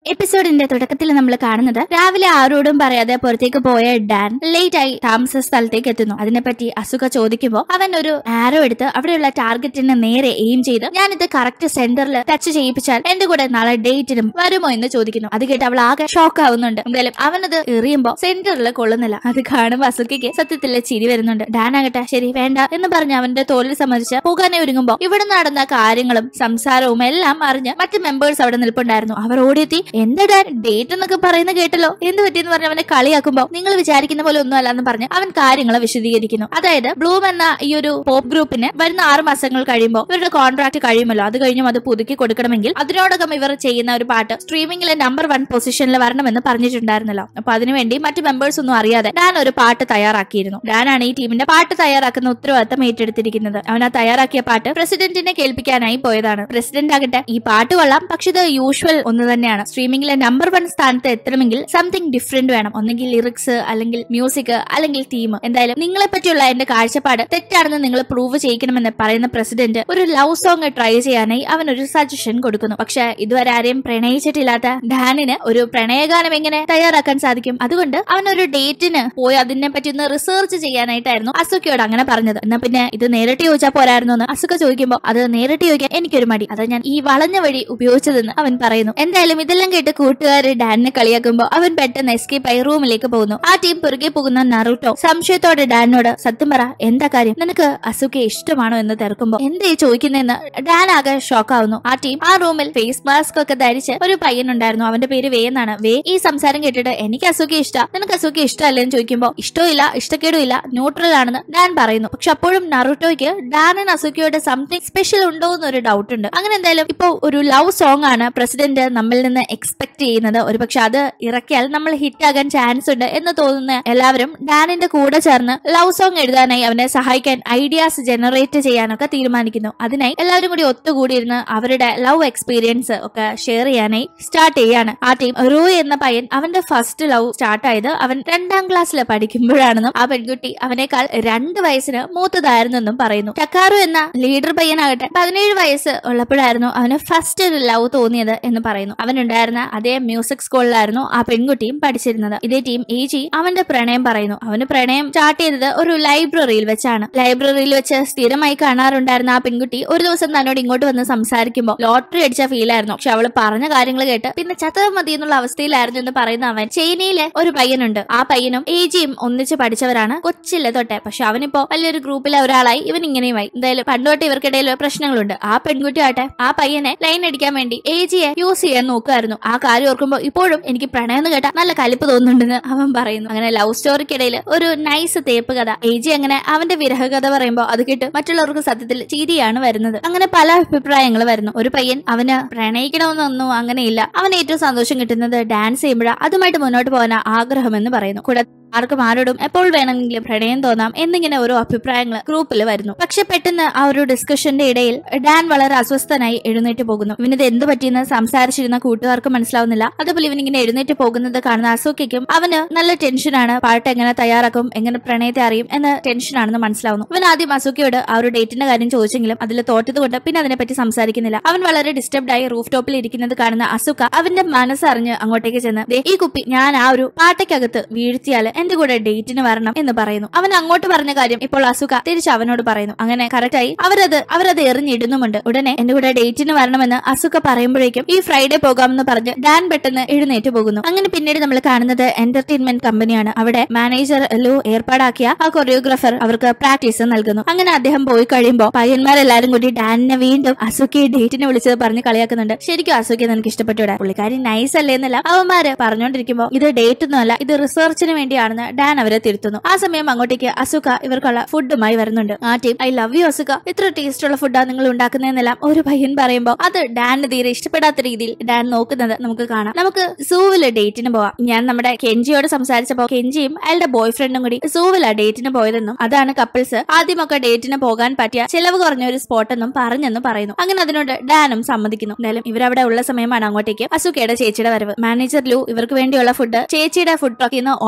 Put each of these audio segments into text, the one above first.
എപ്പിസോഡിന്റെ തുടക്കത്തിൽ നമ്മൾ കാണുന്നത് രാവിലെ ആരോടും പറയാതെ പുറത്തേക്ക് പോയ ഡാൻ ലേറ്റ് ആയി താമസ സ്ഥലത്തേക്ക് എത്തുന്നു അതിനെപ്പറ്റി അസുഖ ചോദിക്കുമ്പോൾ അവൻ ഒരു ആരോ എടുത്ത് അവിടെയുള്ള ടാർഗറ്റിന് നേരെ എയിം ചെയ്ത് ഞാനിത് കറക്റ്റ് സെന്ററിൽ ടച്ച് ചെയ്യിപ്പിച്ചാൽ എന്റെ കൂടെ നാളെ ഡേറ്റിനും വരുമോ എന്ന് ചോദിക്കുന്നു അത് കേട്ട് അവൾ ആകെ ഷോക്ക് ആവുന്നുണ്ട് എന്തായാലും അവനത് എറിയുമ്പോൾ സെന്ററിൽ കൊള്ളുന്നില്ല അത് കാണുമ്പോൾ അസുഖയ്ക്ക് സത്യത്തിലെ ചിരി വരുന്നുണ്ട് ഡാൻ ആകട്ടെ ശരി വേണ്ട എന്ന് പറഞ്ഞ് അവന്റെ തോലിൽ സമ്മതിച്ച് പോകാനെ ഒരുങ്ങുമ്പോൾ ഇവിടെ നടന്ന കാര്യങ്ങളും സംസാരവും എല്ലാം അറിഞ്ഞ് മറ്റ് മെമ്പേഴ്സ് അവിടെ നിൽപ്പുണ്ടായിരുന്നു അവർ ഓടിയെത്തി എന്താ ഡാൻ ഡേറ്റ് എന്നൊക്കെ പറയുന്നത് കേട്ടല്ലോ എന്ത് പറ്റിയെന്ന് പറഞ്ഞ് അവനെ കളിയാക്കുമ്പോൾ നിങ്ങൾ വിചാരിക്കുന്ന പോലെ ഒന്നും അല്ലെന്ന് പറഞ്ഞ് അവൻ കാര്യങ്ങൾ വിശദീകരിക്കുന്നു അതായത് ബ്ലൂം എന്ന ഈ ഒരു പോപ്പ് ഗ്രൂപ്പിന് വരുന്ന ആറ് മാസങ്ങൾ കഴിയുമ്പോൾ ഇവരുടെ കോൺട്രാക്ട് കഴിയുമല്ലോ അത് കഴിഞ്ഞും അത് പുതുക്കി കൊടുക്കണമെങ്കിൽ അതിനോടകം ഇവർ ചെയ്യുന്ന ഒരു പാട്ട് സ്ട്രീമിംഗിലെ നമ്പർ വൺ പൊസിഷനിൽ വരണമെന്ന് പറഞ്ഞിട്ടുണ്ടായിരുന്നല്ലോ അപ്പൊ അതിനുവേണ്ടി മറ്റ് മെമ്പേഴ്സ് ഒന്നും അറിയാതെ ഡാൻ ഒരു പാട്ട് തയ്യാറാക്കിയിരുന്നു ഡാനാണ് ഈ ടീമിന്റെ പാട്ട് തയ്യാറാക്കുന്ന ഉത്തരവാദിത്തം ഏറ്റെടുത്തിരിക്കുന്നത് അവൻ ആ തയ്യാറാക്കിയ പാട്ട് പ്രസിഡന്റിനെ കേൾപ്പിക്കാനായി പോയതാണ് പ്രസിഡന്റ് ആകട്ടെ ഈ പാട്ട് കൊള്ളാം പക്ഷെ ഇത് യൂഷ്വൽ ഒന്ന് തന്നെയാണ് സ്ട്രീമിംഗിലെ നമ്പർ വൺ സ്ഥാനത്ത് എത്തണമെങ്കിൽ സംതിങ് ഡിഫറെന്റ് വേണം ഒന്നെങ്കിൽ ലിറിക്സ് അല്ലെങ്കിൽ മ്യൂസിക് അല്ലെങ്കിൽ തീം എന്തായാലും നിങ്ങളെ പറ്റിയുള്ള എന്റെ കാഴ്ചപ്പാട് തെറ്റാണെന്ന് നിങ്ങൾ പ്രൂവ് ചെയ്യിക്കണമെന്ന് പറയുന്ന പ്രസിഡന്റ് ഒരു ലവ് സോങ് ട്രൈ ചെയ്യാനായി അവൻ ഒരു സജഷൻ കൊടുക്കുന്നു പക്ഷെ ഇതുവരെ ആരെയും പ്രണയിച്ചിട്ടില്ലാത്ത ഡാനിന് ഒരു പ്രണയഗാനം എങ്ങനെ തയ്യാറാക്കാൻ സാധിക്കും അതുകൊണ്ട് അവൻ ഒരു ഡേറ്റിന് പോയി അതിനെ പറ്റി ഒന്ന് റിസർച്ച് ചെയ്യാനായിട്ടായിരുന്നു അസുഖയോട് അങ്ങനെ പറഞ്ഞത് എന്നാ പിന്നെ ഇത് നേരിട്ട് ചോദിച്ചാൽ പോരായിരുന്നു എന്ന് അസുഖ ചോദിക്കുമ്പോൾ അത് നേരിട്ട് ചോദിക്കാൻ എനിക്കൊരു മടി അതാ ഞാൻ ഈ വളഞ്ഞ വഴി ഉപയോഗിച്ചതെന്ന് അവൻ പറയുന്നു എന്തായാലും ഇതെല്ലാം കേട്ട് കൂട്ടുകാര് ഡാനിനെ കളിയാക്കുമ്പോൾ അവൻ പെട്ടെന്ന് എസ്കേപ്പ് ആയി റൂമിലേക്ക് പോകുന്നു ആ ടീം പുറകെ പോകുന്ന നറൂട്ടോ സംശയത്തോടെ ഡാനിനോട് സത്യം പറ എന്താ കാര്യം നിനക്ക് അസുഖയെ ഇഷ്ടമാണോ എന്ന് തിരക്കുമ്പോൾ എന്തേ ചോദിക്കുന്നതെന്ന് ഡാൻ ആകെ ഷോക്ക് ആവുന്നു ആ ടീം ആ റൂമിൽ ഫേസ് മാസ്ക് ഒക്കെ ധരിച്ച് ഒരു പയ്യനുണ്ടായിരുന്നു അവന്റെ പേര് വേ എന്നാണ് വേ ഈ സംസാരം കേട്ടിട്ട് എനിക്ക് അസുഖ ഇഷ്ട നിനക്ക് അസുഖ ഇഷ്ടമല്ലേ എന്ന് ചോദിക്കുമ്പോൾ ഇഷ്ടമില്ല ഇഷ്ടക്കേടും ഇല്ല ന്യൂട്രൽ ആണെന്ന് ഡാൻ പറയുന്നു പക്ഷെ അപ്പോഴും നറുട്ടോയ്ക്ക് ഡാനിന് അസുഖയോട് സംതിങ് സ്പെഷ്യൽ ഉണ്ടോ എന്നൊരു ഡൗട്ട് ഉണ്ട് അങ്ങനെ എന്തായാലും ഇപ്പൊ ഒരു ലവ് സോങ് ആണ് പ്രസിഡന്റ് നമ്മളിൽ നിന്ന് എക്സ്പെക്ട് ചെയ്യുന്നത് ഒരു പക്ഷെ അത് ഇറക്കിയാൽ നമ്മൾ ഹിറ്റ് ആകാൻ ചാൻസ് ഉണ്ട് എന്ന് തോന്നുന്ന എല്ലാവരും ഡാനിന്റെ കൂടെ ചേർന്ന് ലവ് സോങ് എഴുതാനായി അവനെ സഹായിക്കാൻ ഐഡിയാസ് ജനറേറ്റ് ചെയ്യാനൊക്കെ തീരുമാനിക്കുന്നു അതിനായി എല്ലാവരും കൂടി ഒത്തുകൂടിയിരുന്ന് അവരുടെ ലവ് എക്സ്പീരിയൻസ് ഒക്കെ ഷെയർ ചെയ്യാനായി സ്റ്റാർട്ട് ചെയ്യാണ് ആ ടീം റൂ എന്ന പയ്യൻ അവന്റെ ഫസ്റ്റ് ലവ് സ്റ്റാർട്ട് ആയത് അവൻ രണ്ടാം ക്ലാസ്സിൽ പഠിക്കുമ്പോഴാണെന്നും ആ പെൺകുട്ടി അവനേക്കാൾ രണ്ട് വയസ്സിന് മൂത്തതായിരുന്നെന്നും പറയുന്നു ടക്കാറു എന്ന ലീഡർ പയ്യനാകട്ടെ പതിനേഴ് വയസ്സ് ഉള്ളപ്പോഴായിരുന്നു അവന് ഫസ്റ്റ് ഒരു ലവ് തോന്നിയത് എന്ന് പറയുന്നു അവനുണ്ടായിരുന്ന അതേ മ്യൂസിക് സ്കൂളിലായിരുന്നു ആ പെൺകുട്ടിയും പഠിച്ചിരുന്നത് ഇതേ ടീം ഏജി അവന്റെ പ്രണയം പറയുന്നു അവന് പ്രണയം സ്റ്റാർട്ട് ചെയ്തത് ഒരു ലൈബ്രറിയിൽ വെച്ചാണ് ലൈബ്രറിയിൽ വെച്ച് സ്ഥിരമായി കാണാറുണ്ടായിരുന്ന ആ പെൺകുട്ടി ഒരു ദിവസം തന്നോട് ഇങ്ങോട്ട് വന്ന് സംസാരിക്കുമ്പോൾ ലോട്ടറി അടിച്ച ഫീൽ ആയിരുന്നു പക്ഷെ അവള് പറഞ്ഞ കാര്യങ്ങൾ കേട്ട് പിന്നെ ചത്തത് മതി എന്നുള്ള അവസ്ഥയിലായിരുന്നു എന്ന് പറയുന്ന അവൻ ചൈനയിലെ ഒരു പയ്യനുണ്ട് ആ പയ്യനും ഏജിയും ഒന്നിച്ച് പഠിച്ചവരാണ് കൊച്ചിലെ തൊട്ടെ പക്ഷെ അവനിപ്പോ വലിയൊരു ഗ്രൂപ്പിലെ ഒരാളായി ഇവൻ ഇങ്ങനെയുമായി എന്തായാലും പണ്ടോട്ട് ഇവർക്കിടയിൽ പ്രശ്നങ്ങളുണ്ട് ആ പെൺകുട്ടി ആട്ടെ ആ പയ്യനെ ലൈൻ അടിക്കാൻ വേണ്ടി ഏജിയെ യൂസ് ചെയ്യാൻ നോക്കുമായിരുന്നു ആ കാര്യം ഓർക്കുമ്പോൾ ഇപ്പോഴും എനിക്ക് പ്രണയം എന്ന് കേട്ടാ നല്ല കലിപ്പ് തോന്നുന്നുണ്ടെന്ന് അവൻ പറയുന്നു അങ്ങനെ ലവ് സ്റ്റോറിക്കിടയിൽ ഒരു നൈസ് തേപ്പ് കഥ ഏജി അങ്ങനെ അവന്റെ വിരഹ കഥ പറയുമ്പോൾ അത് കേട്ട് മറ്റുള്ളവർക്ക് സത്യത്തിൽ ചിരിയാണ് വരുന്നത് അങ്ങനെ പല അഭിപ്രായങ്ങൾ വരുന്നു ഒരു പയ്യൻ അവന് പ്രണയിക്കണമെന്നൊന്നും അങ്ങനെയില്ല അവന് ഏറ്റവും സന്തോഷം കിട്ടുന്നത് ഡാൻസ് ചെയ്യുമ്പോഴാണ് അതുമായിട്ട് മുന്നോട്ട് പോകാൻ ആഗ്രഹം എന്ന് പറയുന്നു കൂടെ ആർക്കും ആരോടും എപ്പോൾ വേണമെങ്കിലും പ്രണയം തോന്നാം എന്നിങ്ങനെ ഓരോ അഭിപ്രായങ്ങൾ ഗ്രൂപ്പിൽ വരുന്നു പക്ഷെ പെട്ടെന്ന് ആ ഒരു ഡിസ്കഷന്റെ ഇടയിൽ ഡാൻ വളരെ അസ്വസ്ഥനായി എഴുന്നേറ്റ് പോകുന്നു ഇവനിത് എന്ത് പറ്റിയെന്ന് സംസാരിച്ചിരുന്ന കൂട്ടുകാർക്ക് മനസ്സിലാവുന്നില്ല അതുപോലെ ഇവനിങ്ങനെ എഴുന്നേറ്റ് പോകുന്നത് കാണുന്ന അസൂക്കയ്ക്കും അവന് നല്ല ടെൻഷനാണ് പാട്ട് എങ്ങനെ തയ്യാറാക്കും എങ്ങനെ പ്രണയത്തെ അറിയും എന്ന ടെൻഷനാണെന്ന് മനസ്സിലാവുന്നു ഇവൻ ആദ്യം അസൂക്കയോട് ആ ഒരു ഡേറ്റിന്റെ കാര്യം ചോദിച്ചെങ്കിലും അതിൽ തോറ്റത് കൊണ്ട് പിന്നെ അതിനെപ്പറ്റി സംസാരിക്കുന്നില്ല അവൻ വളരെ ഡിസ്റ്റർബ്ഡ് ആയി റൂഫ് ടോപ്പിൽ ഇരിക്കുന്നത് കാണുന്ന അസുക്ക അവന്റെ മനസ്സറിഞ്ഞ് അങ്ങോട്ടേക്ക് ചെന്ന് "ദേ, ഈ കുപ്പി ഞാൻ ആ ഒരു പാട്ടയ്ക്കകത്ത് വീഴ്ത്തിയാല് എന്റെ കൂടെ ഡേറ്റിന് വരണം എന്ന് പറയുന്നു അവൻ അങ്ങോട്ട് പറഞ്ഞ കാര്യം ഇപ്പോൾ അസുഖ തിരിച്ച് അവനോട് പറയുന്നു അങ്ങനെ കറക്റ്റായി അവരത് അവരത് എറിഞ്ഞിടുന്നുമുണ്ട് ഉടനെ എന്റെ കൂടെ ഡേറ്റിന് വരണമെന്ന് അസുഖ പറയുമ്പോഴേക്കും ഈ ഫ്രൈഡേ പോകാമെന്ന് പറഞ്ഞ് ഡാൻ പെട്ടെന്ന് എഴുന്നേറ്റ് പോകുന്നു അങ്ങനെ പിന്നീട് നമ്മൾ കാണുന്നത് എന്റർടൈൻമെന്റ് കമ്പനിയാണ് അവിടെ മാനേജർ ലു ഏർപ്പാടാക്കിയ ആ കൊറിയോഗ്രാഫർ അവർക്ക് പ്രാക്ടീസ് നൽകുന്നു അങ്ങനെ അദ്ദേഹം പോയി കഴിയുമ്പോൾ പയ്യന്മാരെല്ലാരും കൂടി ഡാനിനെ വീണ്ടും അസുഖയെ ഡേറ്റിനെ വിളിച്ചത് പറഞ്ഞ് കളിയാക്കുന്നുണ്ട് ശരിക്കും അസുഖയെ നിനക്ക് ഇഷ്ടപ്പെട്ടുവിടെ പുള്ളിക്കാരി നൈസ് അല്ലേ എന്നല്ല അവന്മാര് പറഞ്ഞുകൊണ്ടിരിക്കുമ്പോൾ ഇത് ഡേറ്റ് ഒന്നും അല്ല ഇത് റിസർച്ചിന് വേണ്ടിയാണെന്ന് ഡാൻ അവരെ തിരുത്തുന്നു ആ സമയം അങ്ങോട്ടേക്ക് അസുഖ ഇവർക്കുള്ള ഫുഡുമായി വരുന്നുണ്ട് ആ ടീം ഐ ലവ് യു അസുഖ ഇത്ര ടേസ്റ്റ് ഉള്ള ഫുഡാ നിങ്ങൾ ഉണ്ടാക്കുന്നതെന്നെല്ലാം ഒരു പയ്യൻ പറയുമ്പോൾ അത് ഡാനിന് തീരെ ഇഷ്ടപ്പെടാത്ത രീതിയിൽ ഡാൻ നോക്കുന്നത് നമുക്ക് കാണാം നമുക്ക് സൂവില് ഡേറ്റിന് പോവാം ഞാൻ നമ്മുടെ കെഞ്ചിയോട് സംസാരിച്ചപ്പോൾ കെഞ്ചിയും അയാളുടെ ബോയ് ഫ്രണ്ടും കൂടി സൂവിലാ ഡേറ്റിന് പോയതെന്നും അതാണ് കപ്പിൾസ് ആദ്യമൊക്കെ ഡേറ്റിന് പോകാൻ പറ്റിയ ചിലവ് കുറഞ്ഞ ഒരു സ്പോട്ട് എന്നും പറഞ്ഞെന്നും പറയുന്നു അങ്ങനെ അതിനോട് ഡാനും സമ്മതിക്കുന്നു എന്തായാലും ഇവരവിടെ ഉള്ള സമയമാണ് അങ്ങോട്ടേക്ക് അസുഖയുടെ ചേച്ചിയുടെ വരവ് മാനേജർ ലു ഇവർക്ക് വേണ്ടിയുള്ള ഫുഡ് ചേച്ചിയുടെ ഫുഡ് ട്രക്കിൽ നിന്ന് ഓർഡർ കൊടുത്തിട്ടുണ്ട്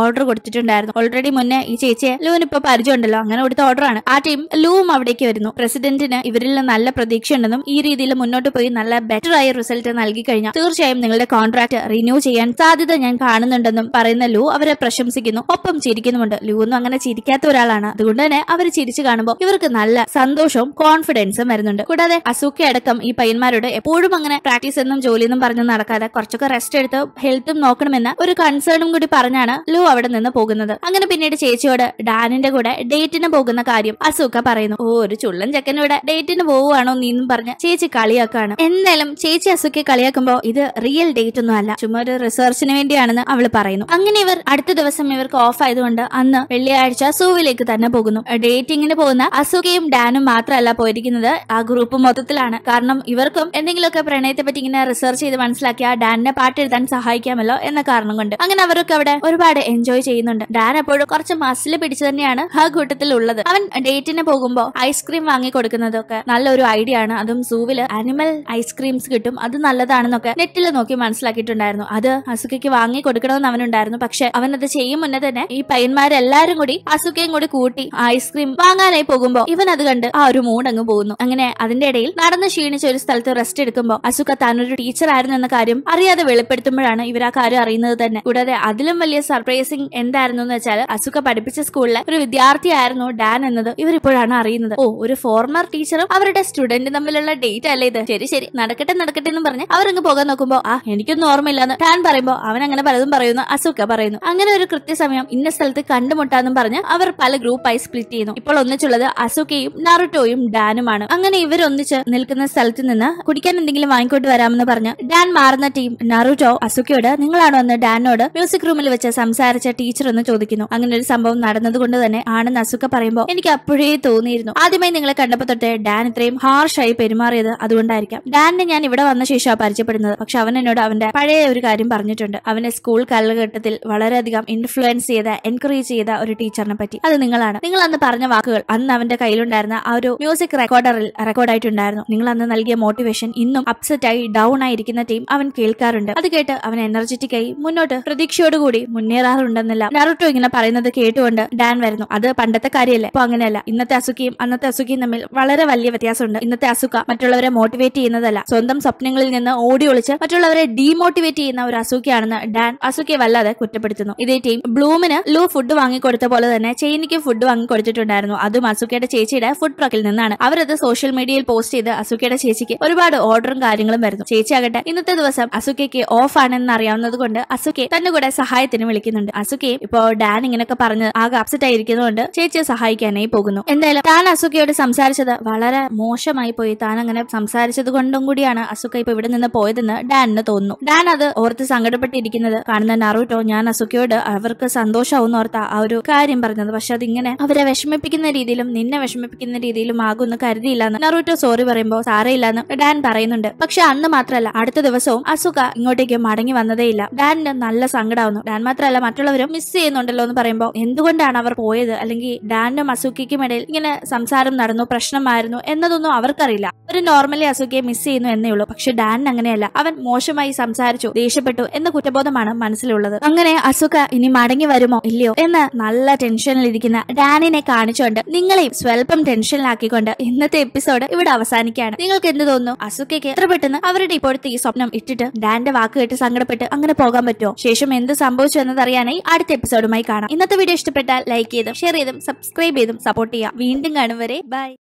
കൊടുത്തിട്ടുണ്ടായിരുന്നു ഓൾറെഡി മുന്നേ ഈ ചേച്ചിയെ ലൂവിന് ഇപ്പൊ പരിചയമുണ്ടല്ലോ അങ്ങനെ കൊടുത്ത ഓർഡറാണ് ആ ടീം ലൂവും അവിടേക്ക് വരുന്നു പ്രസിഡന്റിന് ഇവരിൽ നല്ല പ്രതീക്ഷയുണ്ടെന്നും ഈ രീതിയിൽ മുന്നോട്ട് പോയി നല്ല ബെറ്റർ ആയ റിസൾട്ട് നൽകി കഴിഞ്ഞാൽ തീർച്ചയായും നിങ്ങളുടെ കോൺട്രാക്ട് റിന്യൂ ചെയ്യാൻ സാധ്യത ഞാൻ കാണുന്നുണ്ടെന്നും പറയുന്ന ലൂ അവരെ പ്രശംസിക്കുന്നു ഒപ്പം ചിരിക്കുന്നുമുണ്ട് ലൂ ഒന്നും അങ്ങനെ ചിരിക്കാത്ത ഒരാളാണ് അതുകൊണ്ട് തന്നെ അവർ ചിരിച്ചു കാണുമ്പോൾ ഇവർക്ക് നല്ല സന്തോഷവും കോൺഫിഡൻസും വരുന്നുണ്ട് കൂടാതെ അസൂക്ക അടക്കം ഈ പയ്യന്മാരോട് എപ്പോഴും അങ്ങനെ പ്രാക്ടീസ് എന്നും ജോലിയെന്നും പറഞ്ഞ് നടക്കാതെ കുറച്ചൊക്കെ റെസ്റ്റ് എടുത്ത് ഹെൽത്തും നോക്കണമെന്ന ഒരു കൺസേണും കൂടി പറഞ്ഞാണ് ലൂ അവിടെ നിന്ന് പോകുന്നത് അങ്ങനെ പിന്നീട് ചേച്ചിയോട് ഡാനിന്റെ കൂടെ ഡേറ്റിന് പോകുന്ന കാര്യം അസൂക്ക പറയുന്നു ഓ ഒരു ചുള്ളൻ ചെക്കനോടെ ഡേറ്റിന് പോവുകയാണോ നീന്നും പറഞ്ഞ് ചേച്ചി കളിയാക്കാണ് എന്തായാലും ചേച്ചി അസുക്കെ കളിയാക്കുമ്പോ ഇത് റിയൽ ഡേറ്റ് ഒന്നും അല്ല ചുമ്മാ ഒരു റിസർച്ചിന് വേണ്ടിയാണെന്ന് അവള് പറയുന്നു അങ്ങനെ ഇവർ അടുത്ത ദിവസം ഇവർക്ക് ഓഫ് ആയതുകൊണ്ട് അന്ന് വെള്ളിയാഴ്ച സൂവിലേക്ക് തന്നെ പോകുന്നു ഡേറ്റിങ്ങിന് പോകുന്ന അസുഖയും ഡാനും മാത്രമല്ല പോയിരിക്കുന്നത് ആ ഗ്രൂപ്പ് മൊത്തത്തിലാണ് കാരണം ഇവർക്കും എന്തെങ്കിലുമൊക്കെ പ്രണയത്തെ പറ്റി ഇങ്ങനെ റിസർച്ച് ചെയ്ത് മനസ്സിലാക്കി ആ ഡാനിനെ പാട്ടെഴുതാൻ സഹായിക്കാമല്ലോ എന്ന കാരണം കൊണ്ട് അങ്ങനെ അവരൊക്കെ അവിടെ ഒരുപാട് എൻജോയ് ചെയ്യുന്നുണ്ട് ഡാൻ അപ്പോഴും കുറച്ച് മസിൽ പിടിച്ചു തന്നെയാണ് ആ കൂട്ടത്തിൽ ഉള്ളത് അവൻ ഡേറ്റിന് പോകുമ്പോൾ ഐസ്ക്രീം വാങ്ങി കൊടുക്കുന്നതൊക്കെ നല്ലൊരു ഐഡിയ ആണ് അതും സൂവില് അനിമൽ ഐസ്ക്രീംസ് കിട്ടും അത് നല്ലതാണെന്നൊക്കെ നെറ്റിൽ നോക്കി മനസ്സിലാക്കിയിട്ടുണ്ടായിരുന്നു അത് അസുഖയ്ക്ക് വാങ്ങി കൊടുക്കണമെന്ന് അവനുണ്ടായിരുന്നു പക്ഷെ അവൻ അത് ചെയ്യും മുന്നേ തന്നെ ഈ പയ്യന്മാരെല്ലാരും കൂടി അസുഖയും കൂടി കൂട്ടി ഐസ്ക്രീം വാങ്ങാനായി പോകുമ്പോ ഇവൻ അത് കണ്ട് ആ ഒരു മൂഡ് അങ്ങ് പോകുന്നു അങ്ങനെ അതിന്റെ ഇടയിൽ നടന്ന് ക്ഷീണിച്ച ഒരു സ്ഥലത്ത് റെസ്റ്റ് എടുക്കുമ്പോൾ അസുഖ താനൊരു ടീച്ചർ ആയിരുന്നു എന്ന കാര്യം അറിയാതെ വെളിപ്പെടുത്തുമ്പോഴാണ് ഇവർ ആ കാര്യം അറിയുന്നത് തന്നെ കൂടാതെ അതിലും വലിയ സർപ്രൈസിങ് എന്തായിരുന്നു എന്ന് വെച്ചാൽ അസുഖ പഠിപ്പിച്ച സ്കൂളിലെ ഒരു വിദ്യാർത്ഥിയായിരുന്നു ഡാൻ എന്നത് ഇവരിപ്പോഴാണ് അറിയുന്നത് ഓ ഒരു ഫോർമർ ടീച്ചറും അവരുടെ സ്റ്റുഡന്റും തമ്മിലുള്ള ഡേറ്റ് അല്ലേ ഇത് ശരി ശരി നടക്കട്ടെ നടക്കട്ടെ എന്ന് പറഞ്ഞ് അവരങ്ങ് പോകാൻ നോക്കുമ്പോ ആ എനിക്കൊന്നും ഓർമ്മയില്ലെന്ന് ടാൻ പറയുമ്പോ അവൻ അങ്ങനെ പലതും പറയുന്നു അസുഖ പറയുന്നു അങ്ങനെ ഒരു കൃത്യസമയം ഇന്ന സ്ഥലത്ത് കണ്ടുമുട്ടാന്നും പറഞ്ഞ് അവർ പല ഗ്രൂപ്പായി സ്പ്ലിറ്റ് ചെയ്യുന്നു ഇപ്പോൾ ഒന്നിച്ചുള്ളത് അസുക്കയും നറുട്ടോയും ഡാനുമാണ് അങ്ങനെ ഇവരൊന്നിച്ച് നിൽക്കുന്ന സ്ഥലത്ത് നിന്ന് കുടിക്കാൻ എന്തെങ്കിലും വാങ്ങിക്കൊണ്ട് വരാമെന്ന് പറഞ്ഞ് ഡാൻ മാറുന്ന ടീം നറുട്ടോ അസുക്കയോട് നിങ്ങളാണോ അന്ന് ഡാനോട് മ്യൂസിക് റൂമിൽ വെച്ച് സംസാരിച്ച ടീച്ചർ എന്ന് ചോദിക്കുന്നു അങ്ങനെ ഒരു സംഭവം നടന്നതുകൊണ്ട് തന്നെ ആണെന്ന് അസുക്ക പറയുമ്പോൾ എനിക്ക് അപ്പോഴേ തോന്നിയിരുന്നു ആദ്യമായി നിങ്ങളെ കണ്ടപ്പോൾ തൊട്ട് ഡാൻ ഇത്രയും ഹാർഷായി പെരുമാറിയത് അതുകൊണ്ടായിരിക്കാം ഡാനിനെ ഞാൻ ഇവിടെ വന്ന ശേഷമാണ് പരിചയപ്പെടുന്നത് പക്ഷെ അവൻ എന്നോട് അവന്റെ പഴയ ഒരു കാര്യം പറഞ്ഞിട്ടുണ്ട് അവനെ സ്കൂൾ കാലഘട്ടത്തിൽ വളരെയധികം ഇൻഫ്ലുവൻസ് ചെയ്ത എൻകറേജ് ചെയ്ത ഒരു ടീച്ചറിനെ പറ്റി അത് നിങ്ങളാണ് നിങ്ങൾ അന്ന് പറഞ്ഞ വാക്കുകൾ അന്ന് അവന്റെ കയ്യിലുണ്ടായിരുന്ന ആ ഒരു മ്യൂസിക് റെക്കോർഡറിൽ റെക്കോർഡായിട്ടുണ്ടായിരുന്നു നിങ്ങൾ അന്ന് നൽകിയ മോട്ടിവേഷൻ ഇന്നും അപ്സെറ്റ് ആയി ഡൗൺ ആയിരിക്കുന്ന ടീം അവൻ കേൾക്കാറുണ്ട് അത് കേട്ട് അവൻ എനർജറ്റിക് ആയി മുന്നോട്ട് പ്രതീക്ഷയോടുകൂടി മുന്നേറാറുണ്ടെന്നില്ല നറുട്ടോ ഇങ്ങനെ പറയുന്നത് കേട്ടുകൊണ്ട് ഡാൻ വരുന്നു അത് പണ്ടത്തെ കാര്യമല്ലേ ഇപ്പൊ അങ്ങനെയല്ല ഇന്നത്തെ അസുഖയും അന്നത്തെ അസുഖയും തമ്മിൽ വളരെ വലിയ വ്യത്യാസമുണ്ട് ഇന്നത്തെ അസുഖ മറ്റുള്ളവരെ മോട്ടിവേറ്റ് ചെയ്യുന്നതല്ല സ്വന്തം സ്വപ്നങ്ങളിൽ നിന്ന് ഓടി ഒളിച്ച് മറ്റുള്ളവരെ ഡീമോട്ടിവേറ്റ് ചെയ്യുന്ന ഒരു അസുഖയാണെന്ന് ഡാൻ അസുഖയെ വല്ലാതെ കുറ്റപ്പെടുത്തുന്നു ഇതേ ടീം ബ്ലൂമിന് ലൂ ഫുഡ് വാങ്ങിക്കൊടുത്ത പോലെ തന്നെ ചെയിനിക്ക് ഫുഡ് വാങ്ങിക്കൊടുത്തിട്ടുണ്ടായിരുന്നു അതും അസുഖയുടെ ചേച്ചിയുടെ ഫുഡ് ട്രക്കിൽ നിന്നാണ് അവരത് സോഷ്യൽ മീഡിയയിൽ പോസ്റ്റ് ചെയ്ത് അസുഖയുടെ ചേച്ചിക്ക് ഒരുപാട് ഓർഡറും കാര്യങ്ങളും വരുന്നു ചേച്ചി ആകട്ടെ ഇന്നത്തെ ദിവസം അസുഖയ്ക്ക് ഓഫ് ആണെന്ന് അറിയാവുന്നത് കൊണ്ട് അസുഖയെ തന്റെ കൂടെ സഹായത്തിന് വിളിക്കുന്നുണ്ട് അസുഖയും ഇപ്പോ ഡാൻ ഇങ്ങനെയൊക്കെ പറഞ്ഞ് ആകെ അപ്സെറ്റ് ആയിരിക്കുന്നതുകൊണ്ട് ചേച്ചിയെ സഹായിക്കാനായി പോകുന്നു എന്തായാലും താൻ അസുഖയോട് സംസാരിച്ചത് വളരെ മോശമായി പോയി താൻ അങ്ങനെ സംസാരിച്ചത് കൊണ്ടും കൂടിയാണ് അസുഖ ഇപ്പൊ ഇവിടെ നിന്ന് പോയതെന്ന് ഡാനിന് തോന്നുന്നു ഡാൻ അത് ഓർത്ത് സങ്കടപ്പെട്ടിരിക്കുന്നത് കാണുന്ന നറൂട്ടോ ഞാൻ അസുഖയോട് അവർക്ക് സന്തോഷമാവും ഓർത്ത ആ ഒരു കാര്യം പറഞ്ഞത് പക്ഷെ അതിങ്ങനെ അവരെ വിഷമിപ്പിക്കുന്ന രീതിയിലും നിന്നെ വിഷമിപ്പിക്കുന്ന രീതിയിലും ആകുമെന്ന് കരുതിയില്ലെന്ന് നറൂട്ടോ സോറി പറയുമ്പോൾ സാരയില്ലെന്ന് ഡാൻ പറയുന്നുണ്ട് പക്ഷെ അന്ന് മാത്രമല്ല അടുത്ത ദിവസവും അസുഖ ഇങ്ങോട്ടേക്ക് മടങ്ങി വന്നതേയില്ല ഡാനിന് നല്ല സങ്കടാവുന്നു ഡാൻ മാത്രമല്ല മറ്റുള്ളവരും മിസ് ചെയ്യുന്നുണ്ടല്ലോ എന്ന് പറയുമ്പോൾ എന്തുകൊണ്ടാണ് അവർ പോയത് അല്ലെങ്കിൽ ഡാനും അസുഖയ്ക്കും ഇടയിൽ ഇങ്ങനെ സംസാരം നടന്നു പ്രശ്നമായിരുന്നു എന്നതൊന്നും അവർക്കറിയില്ല ഒരു നോർമലി അസുഖയെ മിസ് ചെയ്യുന്നു എന്നേ ഉള്ളൂ പക്ഷെ ഡാൻ അങ്ങനെയല്ല അവൻ മോശമായി സംസാരിച്ചു ദേഷ്യപ്പെട്ടു എന്ന കുറ്റബോധമാണ് മനസ്സിലുള്ളത് അങ്ങനെ അസുഖ ഇനി മടങ്ങി വരുമോ ഇല്ലയോ എന്ന് നല്ല ടെൻഷനിലിരിക്കുന്ന ഡാനിനെ കാണിച്ചുകൊണ്ട് നിങ്ങളെയും സ്വല്പം ടെൻഷനിലാക്കിക്കൊണ്ട് ഇന്നത്തെ എപ്പിസോഡ് ഇവിടെ അവസാനിക്കുകയാണ് നിങ്ങൾക്ക് എന്ത് തോന്നുന്നു അസുഖയ്ക്ക് എത്ര പെട്ടെന്ന് അവരുടെ ഇപ്പോഴത്തെ ഈ സ്വപ്നം ഇട്ടിട്ട് ഡാന്റെ വാക്ക് കേട്ട് സങ്കടപ്പെട്ട് അങ്ങനെ പോകാൻ പറ്റുമോ ശേഷം എന്ത് സംഭവിച്ചു എന്നതറിയാനായി അടുത്ത എപ്പിസോഡുമായി കാണാം ഇന്നത്തെ വീഡിയോ ഇഷ്ടപ്പെട്ടാൽ ലൈക്ക് ചെയ്തും ഷെയർ ചെയ്തും സബ്സ്ക്രൈബ് ചെയ്തും സപ്പോർട്ട് ചെയ്യാം വീണ്ടും കാണും വരെ ബൈ